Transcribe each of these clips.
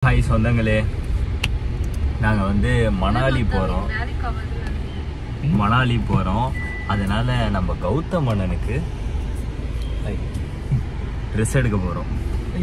Hi சொந்தங்களே நாங்கள் வந்து மணாலி போகிறோம் வேலைக்கு ஆகாதுன்னு மணாலி போகிறோம் அதனால நம்ம கௌதம் அண்ணனுக்கு ட்ரெஸ் எடுக்க போகிறோம்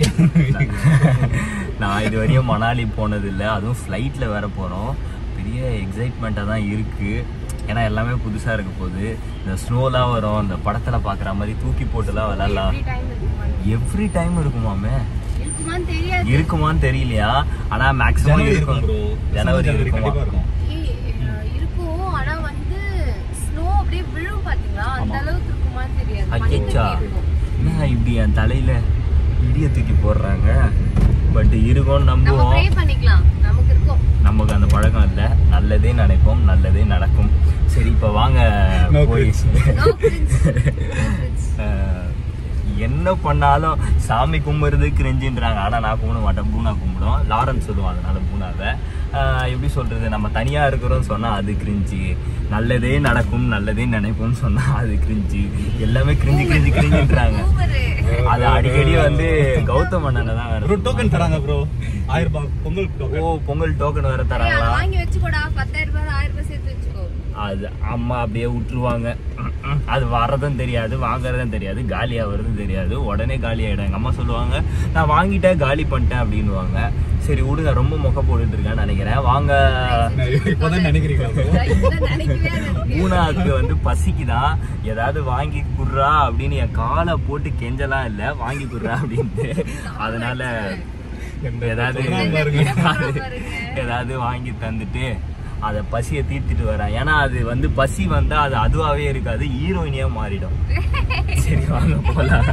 நான் இது வரையும் மணாலி போனதில்லை அதுவும் ஃப்ளைட்டில் வேற போகிறோம் பெரிய எக்ஸைட்மெண்ட்டாக தான் இருக்குது ஏன்னா எல்லாமே புதுசாக இருக்க போகுது இந்த ஸ்னோலாம் வரும் இந்த படத்தில் பார்க்குற மாதிரி தூக்கி போட்டுலாம் விளாட்லாம் Free time இருக்குமா? எவ்ரி டைம் இருக்குமாமே இருக்குமான்னு தெரியாது இருக்குமான்னு தெரியலையா ஆனா மேக்ஸிமம் ஜனவரி இருக்கும் இருக்கும் bro. ஜனவரி ஜனவரி இருக்குமா கண்டிப்பா இருக்கும். ஏய், அஹ், இருக்கும் ஆனா வந்து ஸ்னோ அப்படியே விழும் பாத்தீங்களா அந்த அளவுக்கு இருக்குமான்னு தெரியாது மண்ணு அச்சா தண்ணி இருக்கும். என்ன இப்படி என் தலையில இடிய தூக்கி போடுறாங்க பட் இருக்கும்னு நம்ம நம்புவோம் ப்ரே பண்ணிக்கலாம் நமக்கு இருக்கும் நமக்கு அந்த பழக்கம் இல்லை நல்லதே நினைப்போம் நல்லதே நடக்கும் சரி இப்போ வாங்க No போய் cringe. No cringe. No cringe. அஹ், என்ன பண்ணாலும் சாமி கும்பிடுறது கிரிஞ்சுன்றாங்க ஆனால் நான் கும்பிட மாட்டேன் பூனா கும்பிடும் லாரன்ஸ் சொல்லுவான் அதனால பூனாவை அஹ், எப்படி சொல்றது நம்ம தனியாக இருக்கிறோம் சொன்னால் அது கிரிஞ்சு நல்லதே நடக்கும் நல்லதே நினைப்போம்னு சொன்னால் அது கிரிஞ்சு எல்லாமே கிரிஞ்சு கிரிஞ்சு கிரிஞ்சுன்றாங்க Over. அது அடிக்கடி வந்து கௌதம் அண்ணனை தான் வேற bro டோக்கன் தராங்க ப்ரோ ஆயிரம் ரூபாய் பொங்கல் ஓ டோக்கன் பொங்கல் டோக்கன் வேற ஏய், அதை தராங்களா வாங்கி வச்சுக்கோடா பத்தாயிரம் ரூபாய் ஆயிரம் ரூபாய் சேர்த்து வச்சுக்கோ அது அம்மா அப்படியே விட்டுருவாங்க ம், ம். அது வர்றதும் தெரியாது வாங்குறதும் தெரியாது காலி ஆகுறதும் தெரியாது உடனே காலி ஆயிடும் எங்க அம்மா சொல்லுவாங்க நான் வாங்கிட்டேன் காலி பண்ணிட்டேன் அப்படின்னுவாங்க சரி விடுங்க ரொம்ப மொக்க போட்டுட்டு இருக்கேன்னு நினைக்கிறேன் வாங்க இப்போதான் நினைக்கிறீங்களா bro? இதெல்லாம் நினைக்கவே எனக்கு. பூனாக்கு வந்து பசிக்குதான் ஏதாவது வாங்கி குடுறா அப்படின்னு என் காலை போட்டு கெஞ்சலாம் இல்லை வாங்கி குடுறா அப்படின்ட்டு அதனால ஏதாவது சொல்றான் பாருங்க. ஏதாவது வாங்கி தந்துட்டு அதை பசியை தீர்த்துட்டு வரேன் ஏன்னா அது வந்து பசி வந்தா அது அதுவாகவே இருக்காது ஹீரோயினியா மாறிடும் சரி வாங்க போலாம்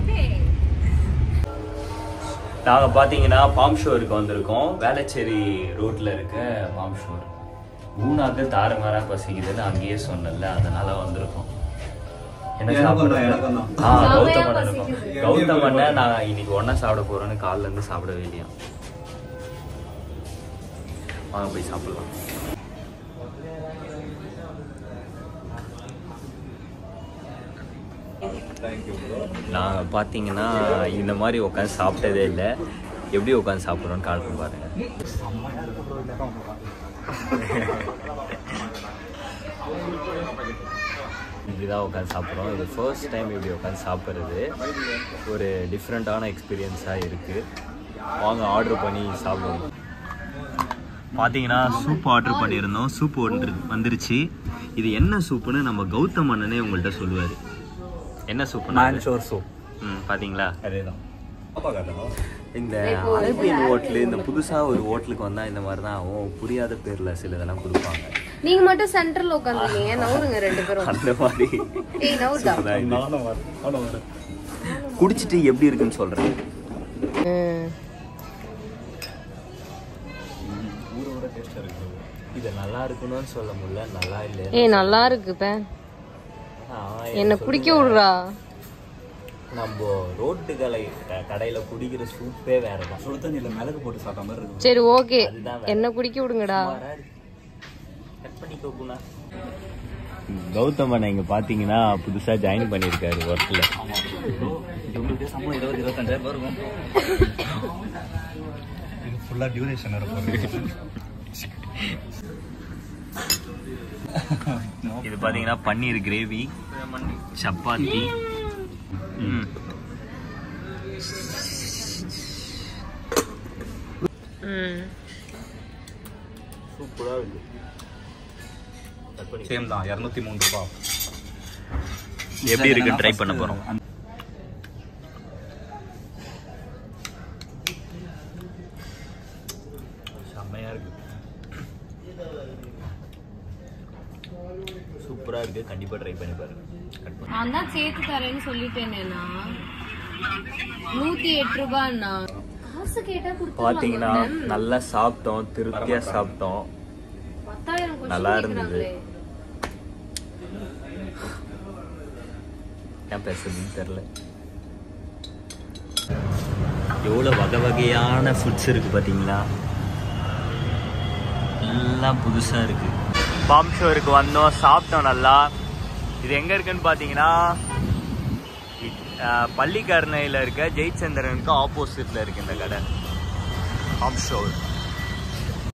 நாங்க பாத்தீங்கன்னா பாம் ஷோருக்கு வந்திருக்கோம் வேளச்சேரி ரோட்ல இருக்க பாம் ஷோர் ஊனாக்கு தாறுமாறா பசிக்குதுன்னு அங்கேயே சொன்னல அதனால வந்திருக்கோம் என்ன எனக்கும் சாப்பிடுறது? தான், எனக்கும் தான். ஆ, செமையா கௌதம் அண்ணன் இருக்கும். பசிக்குது. கௌதம் அண்ணன் நான் இன்னைக்கு ஒண்ணா சாப்பிட போறேன்னு காலைல இருந்து சாப்பிடவே இல்லையா வாங்க போய் சாப்பிடலாம் Thank you bro. நான் பார்த்தீங்கன்னா இந்த மாதிரி உட்காந்து சாப்பிட்டதே இல்லை எப்படி உட்காந்து சாப்பிட்றோன்னு காட்டுறேன் பாருங்க இப்படி தான் உட்காந்து சாப்பிட்றோம் இது ஃபர்ஸ்ட் டைம் இப்படி உட்காந்து சாப்பிட்றது ஒரு டிஃப்ரெண்ட்டான எக்ஸ்பீரியன்ஸாக இருக்குது வாங்க ஆர்டர் பண்ணி சாப்பிடுவோம் பார்த்தீங்கன்னா சூப் ஆர்டர் பண்ணியிருந்தோம் சூப் ஒன்று வந்துருச்சு இது என்ன சூப்புன்னு நம்ம கௌதம் அண்ணனே உங்கள்கிட்ட சொல்லுவார் என்ன சூப் Man shore soup. ம் பார்த்தீங்களா அதேதான். பாப்பா காட்டணும். இந்த அரேபியன் ஹோட்டலு இந்த புதுசாக ஒரு ஹோட்டலுக்கு வந்தால் இந்த மாதிரி தான் ஆகும் புரியாத பேரில் சில இதெல்லாம் கொடுப்பாங்க நீங்க மட்டும் சென்டர்ல உட்காந்துருக்கீங்க நவுருங்க ரெண்டு பேரும் அந்த மாதிரி ஏய் நவுருடா அதான் இது. நானும் வரேன். நானும் வரேன். குடிச்சிட்டு எப்படி இருக்குன்னு சொல்கிறேன் ஊரோட taste ஆ இருக்கு bro. இது நல்லா இருக்கணும்னு சொல்ல முடியல நல்லா இல்லை ஏய் நல்லா இருக்கு பே என்ன குடிக்க விடுறா நம்ம ரோட்டு கலை க- கடையில குடிக்கிற சூப்பே வேற தான் சுடு தண்ணியில மிளகு போட்டு சாப்பிட்ட மாதிரி இருக்கு சரி ஓகே அதுதான் என்ன குடிக்க விடுங்கடா கட் பண்ணிக்கோ குணா கௌதம் அண்ணா இங்க பாத்தீங்கன்னா புதுசா ஜாயின் பண்ணிருக்காரு ஒர்க்ல உங்களுக்கு சம்பளம் இருபது இருபத்தஞ்சாயிரம் ரூபாய் இருக்கும் இது ஃபுல்லா டியூரேஷன் இருக்கும் இது பாத்தீங்கன்னா பன்னீர் கிரேவி சப்பாத்தி ம். சூப்பரா இருக்கு Cut பண்ணி. சேம் தான் இரநூத்தி மூணு ரூபாய் எப்படி இருக்குன்னு ட்ரை பண்ண போறோம் செம்மையா இருக்கு சூப்பரா இருக்கு கண்டிப்பா ட்ரை பண்ணி பாருங்க கட் பண்ணி நான் தான் சேர்த்து தரேன்னு சொல்லிட்டேனேண்ணா நூத்தி எட்டு ரூபாய்ண்ணா காசு கேட்டா பாத்தீங்கன்னா கொடுத்துருவாங்க நல்லா சாப்பிட்டோம் திருப்தியா சாப்பிட்டோம் பத்தாயிரம் question நல்லா இருந்தது. கேக்குறாங்களே. ஏன் பேசுறதுன்னு தெரியல எவ்வளோ வகை வகையான ஃபுட்ஸ் இருக்கு பார்த்தீங்களா எல்லாம் புதுசாக இருக்கு பாம் ஷோருக்கு வந்தோம் சாப்பிட்டோம் நல்லா இது எங்கே இருக்குன்னு பார்த்தீங்கன்னா அஹ், பள்ளிக்கரணையில் இருக்க ஜெயச்சந்திரனுக்கு ஆப்போசிட்டில் இருக்கு இந்த கடை பாம் ஷோர்